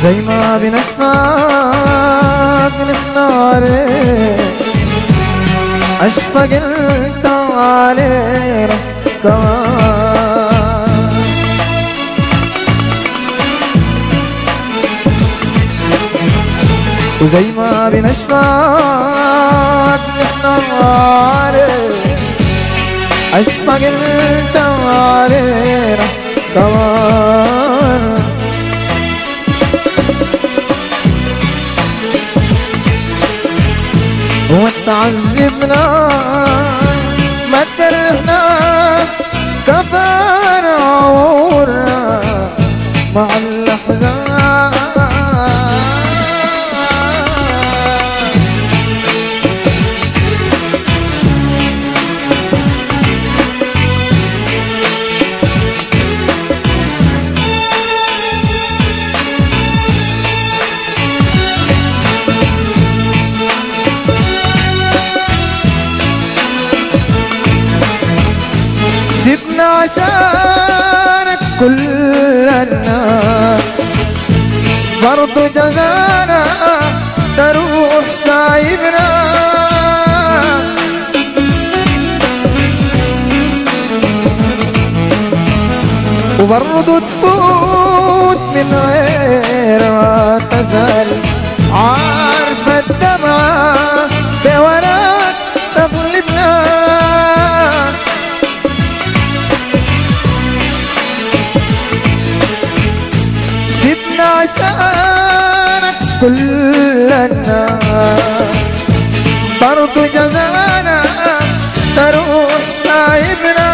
وزي ما بنسمعك نختارك أشفق انت علينا كمان وزي ما بنشفاك نختارك أشفق انت علينا كمان وتعذبنا ما ترهنا كفانا عورنا مع الأحزان سيبنا عشانك كل الناس برضو جزانا تروح سايبنا وبرضو تفوت من غير ما تزال عارفة الدمعة بوراك تغلبنا سيبنا عشانك كل الناس برضو جزانا تروح سايبنا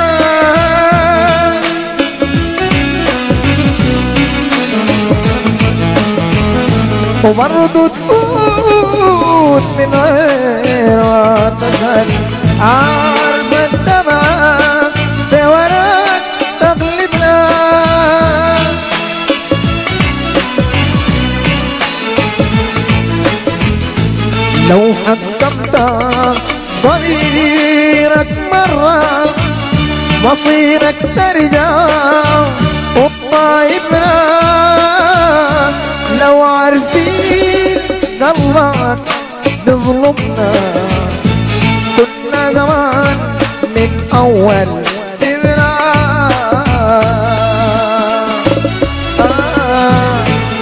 وبرضو تفوت من غير ما تسأل عارفة الدمعة بوراك تغلبنا لو حكمت ضميرك مرة مصيرك ترجع وطايبنا لو عارفين قلبك بظلمنا كنا زمان من أول سبنا آه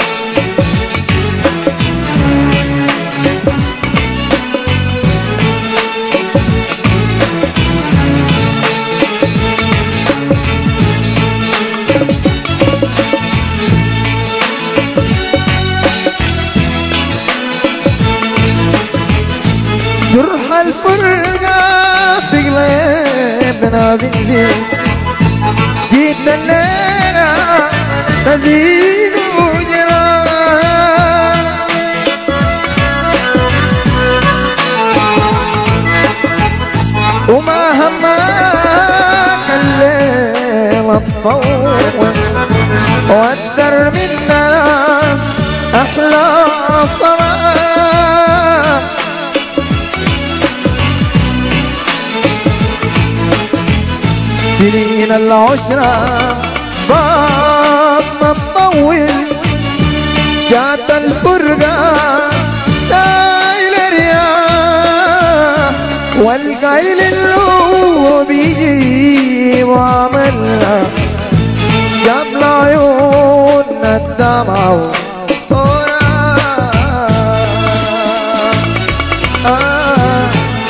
جرح الفرقة في قلبنا بنزين جيت الليلة تزيد وجران وما همك الليل تطول وقدر منا أحلى صلاة سنين العشرة بعد ما تطول جات الفرقة سايل رياح والقايل اللي هو بيجي وعملنا جاب لعيوننا الدمع وراء آه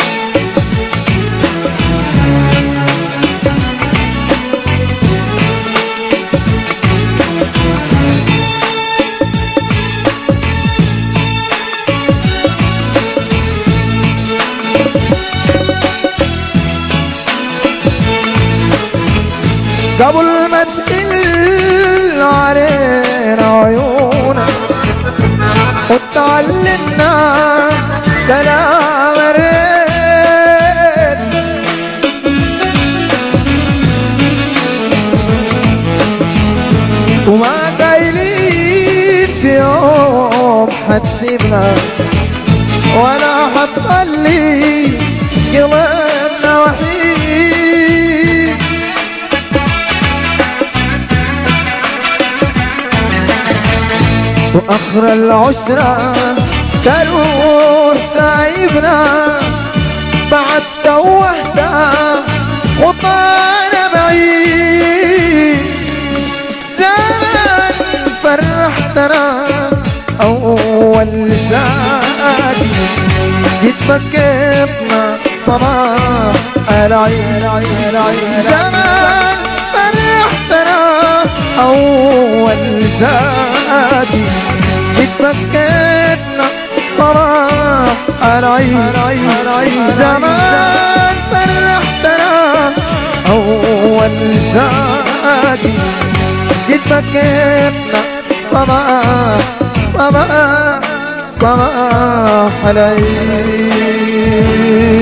قبل ما تقل علينا عيونك وتعلمنا كلام ريت وما قايلين في يوم حتسيبنا ولا حتخلي قلبنا وحيد وآخر العشرة تروح سايبنا بعد توهنا وطانا بعيد زمان فرحتنا أول ساعة جيت بكيتنا صباح العيد زمان فرحتنا أول زادي اتفكتنا صباح العيد زمان فرحتنا أول زادي اتفكتنا صباح صباح صباح العيد